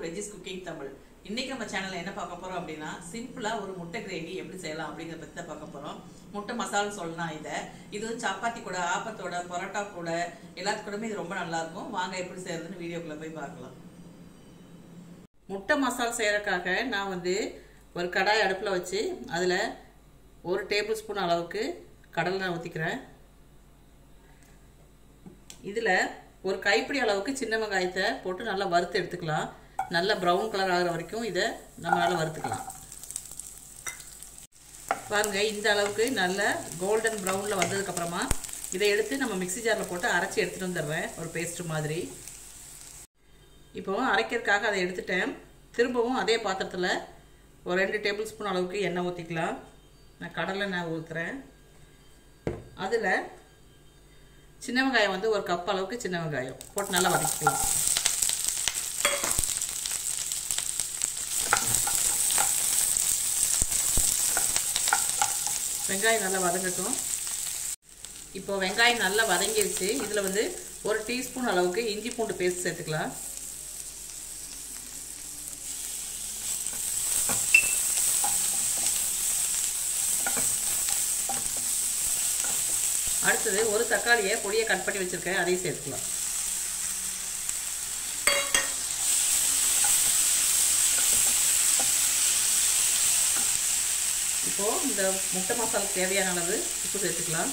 veggies cooking Tamil இன்னைக்கு நம்ம சேனல்ல என்ன பார்க்க போறோம் அப்படின்னா சிம்பிளா ஒரு முட்டை கிரேவி எப்படி செய்யலாம் அப்படிங்கறத பத்தி தான் பார்க்க போறோம் முட்டை மசாலா சொல்லலாம் இதை இது வந்து சப்பாத்தி கூட ஆப்பத்தோட பரோட்டா கூட எல்லாத்து கூடமே இது ரொம்ப நல்லா இருக்கும் வாங்க எப்படி செய்யறதுன்னு வீடியோக்குள்ள போய் பார்க்கலாம் முட்டை மசாலா செய்யறதுக்காக நான் வந்து ஒரு கடாய் அடுப்பில் வச்சு அதில் ஒரு டேபிள் ஸ்பூன் அளவுக்கு கடலை ஊற்றிக்கிறேன் இதில் ஒரு கைப்பிடி அளவுக்கு சின்ன வெங்காயத்தை போட்டு நல்லா வறுத்து எடுத்துக்கலாம் நல்லா ப்ரௌன் கலர் ஆகிற வரைக்கும் இதை நம்மளால் வறுத்துக்கலாம் பாருங்க இந்த அளவுக்கு நல்ல கோல்டன் ப்ரௌனில் வந்ததுக்கப்புறமா இதை எடுத்து நம்ம மிக்சி ஜாரில் போட்டு அரைச்சி எடுத்துகிட்டு வந்துடுறேன் ஒரு பேஸ்ட் மாதிரி இப்போ அரைக்கிறதுக்காக அதை எடுத்துட்டேன் திரும்பவும் அதே பாத்திரத்தில் ஒரு ரெண்டு டேபிள் ஸ்பூன் அளவுக்கு எண்ணெய் ஊற்றிக்கலாம் நான் கடலை எண்ணெய் ஊற்றுறேன் அதில் சின்ன வெங்காயம் வந்து ஒரு கப் அளவுக்கு சின்ன வெங்காயம் போட்டு நல்லா வதக்கிக்கலாம் வெங்காயம் நல்லா வதங்கட்டும் இப்போ வெங்காயம் நல்லா வதங்கிருச்சு இதில் வந்து ஒரு டீஸ்பூன் அளவுக்கு இஞ்சி பூண்டு பேஸ்ட் சேர்த்துக்கலாம் அடுத்தது ஒரு தக்காளியை பொடியை கட் பண்ணி வச்சுருக்கேன் அதையும் சேர்த்துக்கலாம் இப்போது இந்த முட்டை மசாலுக்கு தேவையான அளவு உப்பு சேர்த்துக்கலாம்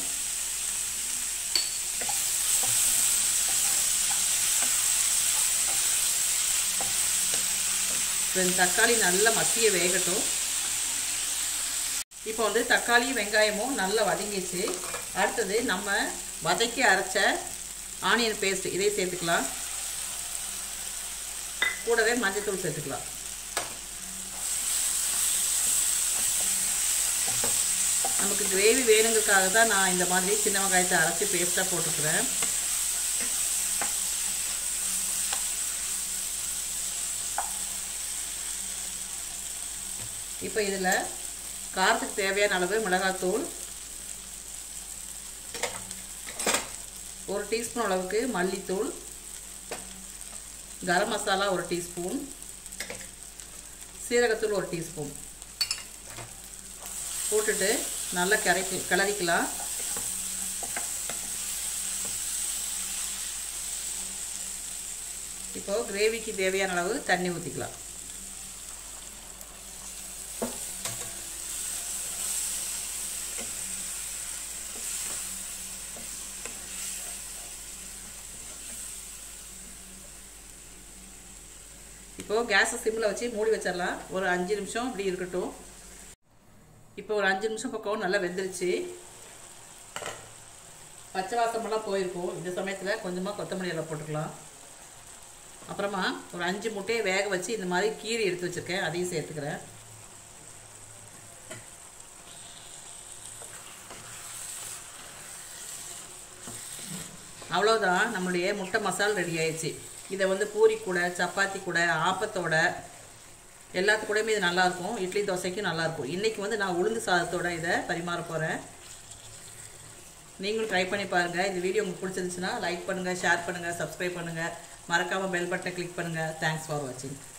இந்த தக்காளி நல்லா மசிய வேகட்டும் இப்போ வந்து தக்காளி வெங்காயமும் நல்லா வதங்கிச்சு அடுத்தது நம்ம வதக்கி அரைச்ச ஆனியன் பேஸ்ட் இதை சேர்த்துக்கலாம் கூடவே மஞ்சத்தூள் சேர்த்துக்கலாம் நமக்கு கிரேவி வேணுங்கிறதுக்காக தான் நான் இந்த மாதிரி சின்ன வெங்காயத்தை அரைச்சி பேஸ்ட்டாக போட்டுக்கிறேன் இப்போ இதில் காரத்துக்கு தேவையான அளவு மிளகாத்தூள் ஒரு டீஸ்பூன் அளவுக்கு மல்லித்தூள் கரம் மசாலா ஒரு டீஸ்பூன் சீரகத்தூள் ஒரு டீஸ்பூன் போட்டுட்டு நல்லா கரைக்கி கிளறிக்கலாம் இப்போது கிரேவிக்கு தேவையான அளவு தண்ணி ஊற்றிக்கலாம் இப்போது கேஸை சிம்மில் வச்சு மூடி வச்சிடலாம் ஒரு அஞ்சு நிமிஷம் இப்படி இருக்கட்டும் இப்போ ஒரு அஞ்சு நிமிஷம் பக்கம் நல்லா வெந்துருச்சு பச்சை வாசமெல்லாம் போயிருக்கும் இந்த சமயத்தில் கொஞ்சமாக கொத்தமல்லி எல்லாம் போட்டுக்கலாம் அப்புறமா ஒரு அஞ்சு முட்டையை வேக வச்சு இந்த மாதிரி கீரி எடுத்து வச்சுருக்கேன் அதையும் சேர்த்துக்கிறேன் அவ்வளோதான் நம்மளுடைய முட்டை மசால் ரெடி ஆயிடுச்சு இதை வந்து பூரி கூட சப்பாத்தி கூட ஆப்பத்தோட எல்லாத்து கூடயுமே இது நல்லாயிருக்கும் இட்லி தோசைக்கும் நல்லாயிருக்கும் இன்றைக்கி வந்து நான் உளுந்து சாதத்தோட இதை பரிமாற போகிறேன் நீங்களும் ட்ரை பண்ணி பாருங்கள் இந்த வீடியோ உங்களுக்கு பிடிச்சிருந்துச்சுன்னா லைக் பண்ணுங்கள் ஷேர் பண்ணுங்கள் சப்ஸ்கிரைப் பண்ணுங்கள் மறக்காமல் பெல் பட்டனை கிளிக் பண்ணுங்கள் தேங்க்ஸ் ஃபார் வாட்சிங்